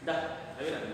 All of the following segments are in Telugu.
దా అవి రా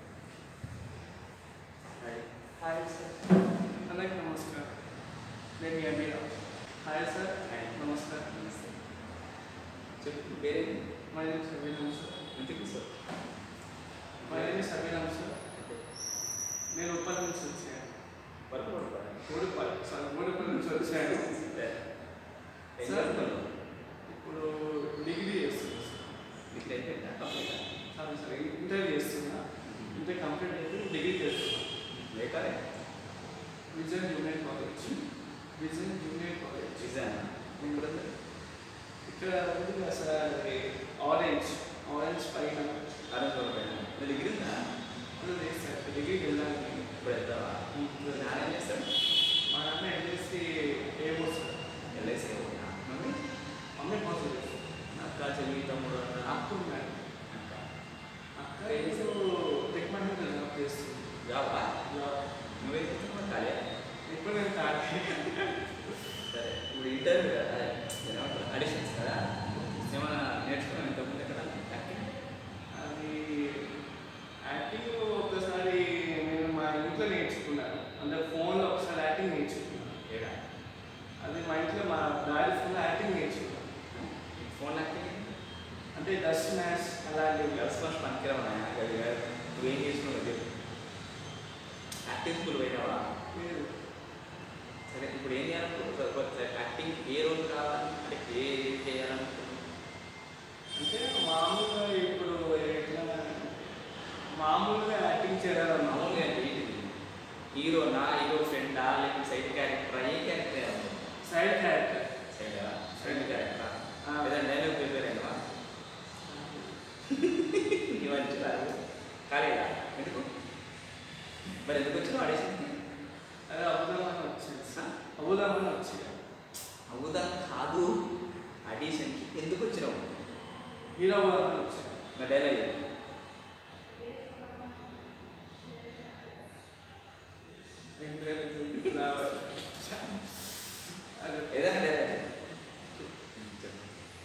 హాయ్ హాయ్ సార్ అందరికి నమస్కారం నేను మీ అమీరావు హాయ్ సార్ హాయ్. నమస్కారం చెప్పు పేరే మై నేమ్ సబీనాం సార్ ఇంటికి కూర్చో మై నేమ్ సబీనాం సార్ నేను ఉప్పల్ నుంచి వచ్చాను వర్క్ పడుకోవాలి మూడుపల్ సార్ మూడుపల్ నుంచి వచ్చాను ఏం సార్ చేస్తున్నావు? ఇప్పుడు డిగ్రీ చేస్తున్నా సార్ నీకు అయిపోయిందా కంప్లీట్ సారీ సార్ ఇంటర్ చేస్తున్నా ఇంటర్ కంప్లీట్ అయితే డిగ్రీ చేస్తున్నా లేకాలే vision junior college vision junior college నిజానా నేను కూడా ఇక్కడ ఉంది కదా సార్ అది ఆరెంజ్ ఆరెంజ్ పైన అరెంజ్ పడిపోయినా నువ్వు డిగ్రీ ఉందా అది లేదు సార్ డిగ్రీకి వెళ్ళాలి ఇప్పుడు వెళ్తావా నువ్వు నానేం చేస్తాడు మా నాన్న ఎంఎస్సి ఏమో సార్ ఎల్ఐసి మమ్మీ మమ్మీ కోసం అక్క చెల్లి తమ్ముడు అన్న అప్పుడు మేడం అక్క అక్క ఇప్పుడు టెక్ మహేంద్ర జాబ్ చేస్తుంది జాబా జాబ్. నువ్వేం చేస్తున్నావు ఖాళీ ఇప్పుడు నేను థర్డ్ సరే ఇప్పుడు ఇంటర్వ్యూ కదా అదే ఏమంటారు అడిషన్స్ కదా ఏమైనా నేర్చుకున్నాను ఇంతకుముందు ఎక్కడ యాక్టింగ్ అది యాక్టింగ్ ఒకసారి నేను మా ఇంట్లో నేర్చుకున్నాను అంటే ఫోన్లో ఒకసారి యాక్టింగ్ నేర్చుకున్నాను ఏడా అది మా ఇంట్లో మా డాడీ ఫోన్లో యాక్టింగ్ నేర్చుకున్నాను ఫోన్ యాక్టింగ్ అంటే డస్ట్ మ్యాచ్ అలాంటివి గర్ల్స్ ఫస్ట్ పనికిరావా అది కాదు నువ్వేం చేసినావు చెప్పు యాక్టింగ్ స్కూల్ పోయినావా లేదు సరే ఇప్పుడు ఏం చేయాలనుకుంటున్నావు యాక్టింగ్ ఏ రోల్ కావాలి అంటే ఏ ఏం చేయాలనుకుంటున్నావు అంటే మామూలుగా ఇప్పుడు ఎట్లా మామూలుగా యాక్టింగ్ చేయాలన్నా మామూలుగా ఏంటి హీరో నా హీరో ఫ్రెండా లేకపోతే సైడ్ క్యారెక్టర్ ఏ క్యారెక్టర్ వేయాలి side character side side character ఆ. ఏదైనా డైలాగ్ ప్రిపేర్ అయినవా ఇవన్నీ రాదు కాలేదా ఎందుకు మరి ఎందుకు వచ్చినావు ఆడిషన్కి అదే అబుదామని వచ్చింది అబుదామని వచ్చింది అవుదా కాదు ఆడిషన్కి ఎందుకు వచ్చినావు హీరో అవ్వాలని వచ్చింది నా డైలాగ్ చెప్పు. రెండు వేల తొమ్మిది రావాలి. అదే ఏదైనా డైలాగ్ చెప్పు. చెప్పు.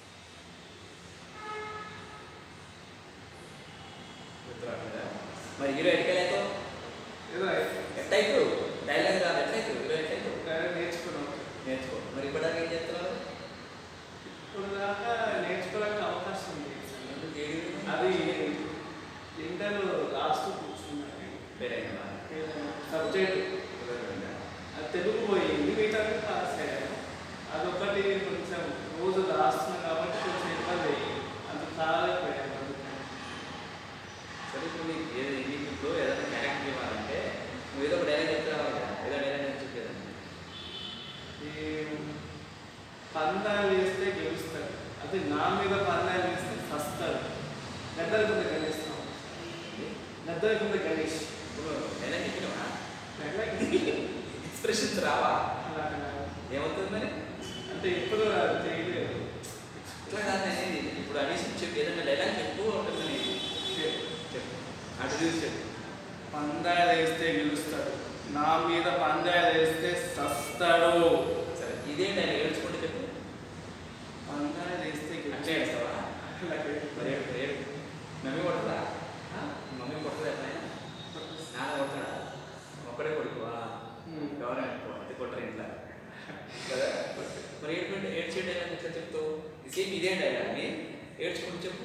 గుర్తురావట్లేదా? మరి హీరో ఎట్కెళ్ళావు ఏదో ఎట్లయితు డైలాగ్ రాదు ఎట్లయితు హీరో ఎట్లయితు డైరెక్ట్ నేర్చుకున్నాం నేర్చుకో మరి ఇప్పటిదాకా ఏం చేస్తున్నారు ఇప్పుడు దాకా నేర్చుకోవడానికి అవకాశం ఉంది ఎందుకు ఏడు? అది ఇంటర్ లాస్ట్ కూర్చున్నాను పేరైనా సబ్జెక్ట్ అది తెలుగు పోయింది మిగతా పాస్ అయ్యాను అదొకటి కొంచెం రోజు రాస్తున్నాను కాబట్టి కొంచెం ఇబ్బంది అయ్యింది అది కాలేకపోయాను అందుకని. సరే ఇప్పుడు నీకు ఏదో నీకు ఇప్పుడు ఏదైనా క్యారెక్టర్ ఇవ్వాలంటే నువ్వు ఏదో ఒక డైలాగ్ చెప్తావు కదా ఏదో డైలాగ్ నేను చెప్పేదాన్ని ఈ పందాలు వేస్తే గెలుస్తారు అది నా మీద పందాలు వేస్తే సస్తారు గద్దల కింద గణేస్తాం గద్దల కింద గణేష్ ఇప్పుడు డైలాగ్ చెప్పినావా అట్లా ఎక్స్ప్రెషన్స్ రావా అలా అలా. ఏమవుతుంది మరి అంటే ఎప్పుడు అది చేయలేదు ఇట్లా కాదు నేను అనేది ఇప్పుడు అడిషన్ చెప్పి ఏదైనా డైలాగ్ చెప్పు ఉంటుంది చెప్పు అటు చూసి చెప్పు పందాలు వేస్తే గెలుస్తాడు నా మీద పందాలు వేస్తే సస్తాడు సరే ఇదే డైలాగ్ ఏడ్చుకుంటే చెప్పు పందాలు వేస్తే అట్లే ఏడుస్తావా అలాగే. మరి ఏడు ఏడు మమ్మీ కొట్టదా ఆ? మమ్మీ కొట్టదా ఎట్లయినా నాన్న కొడతాడా ఒక్కడే కొడుకువా ఉమ్. గవర్నమెంట్ అది కొట్టరు ఇంట్లో కదా మరి ఏడుకుంటే ఏడ్చే డైలాగ్ ఎట్లా చెప్తావు సేమ్ ఇదే డైలాగ్ ని ఏడ్చుకుంటూ చెప్పు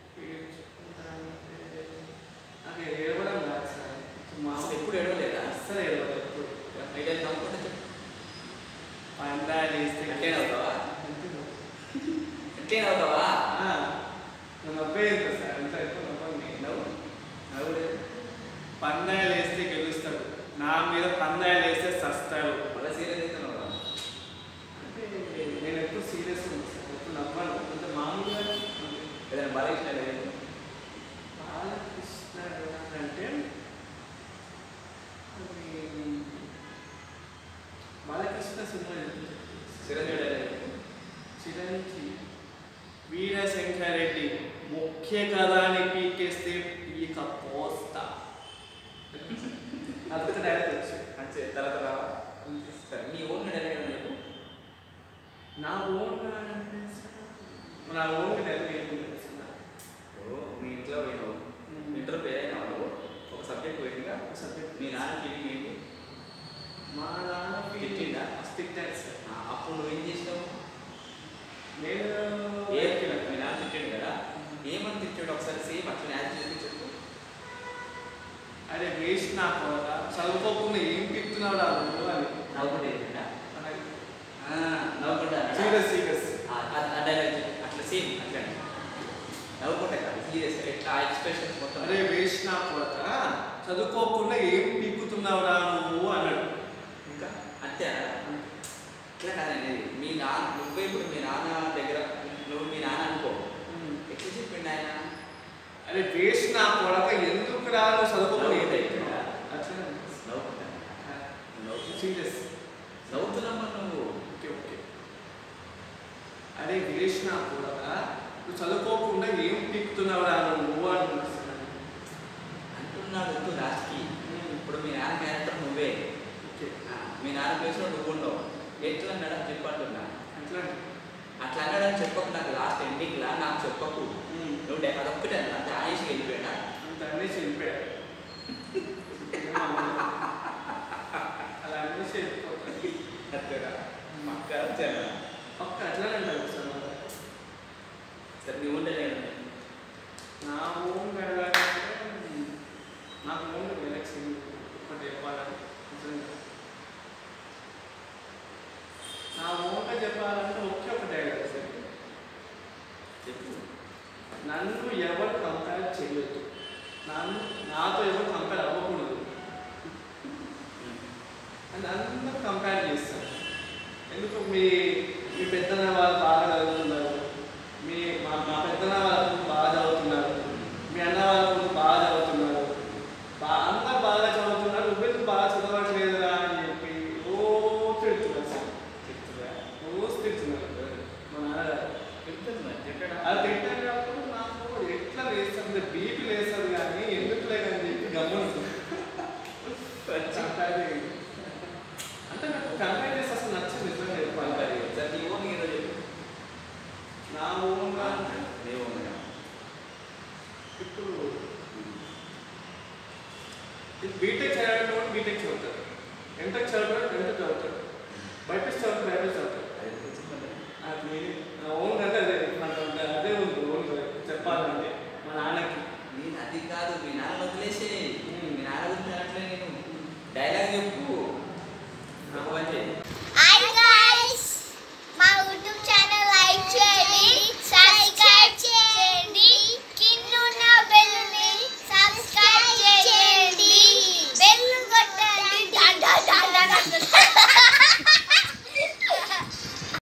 నాకు ఏడవడం రాదు సార్ మా అసలు ఎప్పుడు ఏడవలేదా అస్సలు ఏడవదు ఎప్పుడు అయితే నవ్వుకుంటే చెప్పు పందాలు వేస్తే అట్లే నవ్వుతావా అంతే. అట్లే నవ్వుతావా ఆ, నేను నవ్వే ఇంకా సార్ అంత ఎక్కువ నవ్వండి నవ్వు నవ్వులేదు పందాలు వేస్తే గెలుస్తాడు నా మీద పందాలు వేస్తే సస్తాడు మళ్ళీ సీరియస్ అయితే నవ్వుతావా అంటే నేను ఎప్పుడు సీరియస్ ఉంది సార్ ఎప్పుడు నవ్వను అంటే మామూలుగా ఏదైనా బాలకృష్ణ లేదు బాలకృష్ణ అంటే అది బాలకృష్ణ సినిమా ఏంటి? చిరంజీవి డైలాగ్ చెప్పు. చిరంజీవి వీరశంకరెడ్డి ముఖ్య కథాని పీకేస్తే పీక పోస్తా అదొక డైరెక్ట్ వచ్చి అంతే తర్వాత రావా సరే నీ ఓన్ డైలాగ్ ఏమైనా చెప్పు నా ఓన్ నా ఓన్ డైరెక్ట్ ఏం తెలుసు ఓ, మీ ఇంట్లో పోయినావు ఇంటర్ నువ్వేం చేసినావు నేను ఏ మీ నాన్న తిట్టాడు కదా ఏమని తిట్టాడు ఒకసారి సేమ్ అట్లా యాడ్ చేసి చెప్పు అరే వేస్ట్ నా కొడక చదువుకోకుండా ఏం తిప్పుతున్నాడు ఆ నువ్వు అని నవ్వుకుంటే నవ్వుకుంటా సీరియస్ సీరియస్ అట్లా సేమ్ అట్లా నవ్వుకుంటా కాదు సీరియస్ ఎట్లా ఆ ఎక్స్ప్రెషన్స్ మొత్తం అరే వేస్ట్ నా కొడక చదువుకోకుండా ఏం పీకుతున్నావురా నువ్వు అన్నాడు ఇంకా అంతే ఇట్లా కాదనేది మీ నాన్న నువ్వే ఇప్పుడు మీ నాన్న దగ్గర నువ్వు మీ నాన్న అనుకో ఎట్లా చెప్పిండు ఆయన అరే వేస్ట్ నా కొడక ఎందుకు రా నువ్వు చదువుకోకుండా ఏం నవ్వుకుంటా తిప్పుతున్నావు? అట్లా నవ్వుకుంటా నవ్వు సీరియస్ నవ్వుతున్నామ్మా నువ్వు ఓకే ఓకే అరే వేస్ట్ నా కొడక నువ్వు చదువుకోకుండా ఏం పీకుతున్నావురా నువ్వు అంటున్నాడు అంటున్నాడు వద్దు లాస్ట్కి ఇప్పుడు మీ నాన్న క్యారెక్టర్ నువ్వే ఓకే ఆ, మీ నాన్న ప్లేస్లో నువ్వు ఉండవు ఎట్లా అన్నాడా చెప్పంటున్నా అట్లా అట్లా అన్నాడని చెప్పకు నాకు లాస్ట్ ఎండింగ్లా నాకు చెప్పకు నువ్వు డే- అదొక్కటే అంటే ఆయుష్ వెళ్ళిపోయాడా అంత అనేసి వెళ్ళిపోయాడు అలా అనేసి వెళ్ళిపోతాడు అంతేనా పక్క అంతేనా పక్క అట్లానే అంటారు సార్ మరి. సరే నువ్వు ఉండలేను నా ఓన్ వెళ్ళాలంటే నాకు ఓన్ ఎలక్షన్ ఒకటి చెప్పాలని నిజంగా. నా ఓన్గా చెప్పాలంటే ఒకే ఒక డైలాగ్ సార్ చెప్పు నన్ను ఎవరు కంపేర్ చేయొద్దు నన్ను నాతో ఎవరు కంపేర్ అవ్వకూడదు అని అందరూ కంపేర్ చేస్తారు ఎందుకు మీ మీ పెద్దన వాళ్ళు బాగా చదువుతున్నారు మీ మా మా పెద్దన వాళ్ళు బాగా చదువుతున్నారు మీ అన్న వాళ్ళు బాగా చదువుతున్నారు బా అందరు బాగా చదువుతున్నారు నువ్వెందుకు బాగా చదవట్లేదురా అని చెప్పి ఓ తిడుతున్నారు సార్ చెప్తురా రోజు తిడుతున్నారు మా నాన్నగారు చెప్తున్నా చెప్పాడా అది తింటాడు నాకు ఎట్లా వేస్తుంది బీపీ వేస్తుంది కానీ ఎందుకు లేదని చెప్పి గమనిస్తుంది అంటే నాకు కంపేర్ చేసి అసలు నచ్చింది నిజంగా చెప్పాలి సరే నీ ఓన్ హీరో చెప్పు నా ఓన్గా నీ ఓన్గా ఇప్పుడు బీటెక్ చదివేటప్పుడు బీటెక్ చదువుతాడు ఎంటెక్ చదివేటప్పుడు ఎంటెక్ చదువుతాడు బయట చదువుతాడు బయట చదువుతాడు